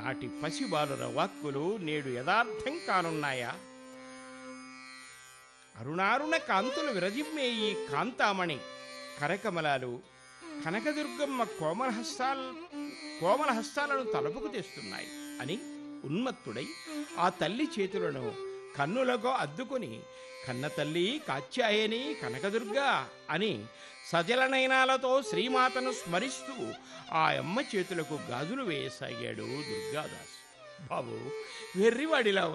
నాటి పసిబాలుర వాక్కులు నేడు యథార్థం కానున్నాయా అరుణారుణ కాంతులు విరజిమ్మే ఈ కాంతామణి కరకమలాలు కనకదుర్గమ్మ కోమల హస్తాల్ కోమల హస్తాలను తలుపుకు తెస్తున్నాయి అని ఉన్మత్తుడై ఆ తల్లి చేతులను కన్నులకు అద్దుకొని కన్న తల్లి కాత్యాయని కనకదుర్గా అని సజలనయనాలతో శ్రీమాతను స్మరిస్తూ ఆ అమ్మ చేతులకు గాజులు వేయసాగాడు దుర్గాదాస్ బాబు వెర్రివాడిలా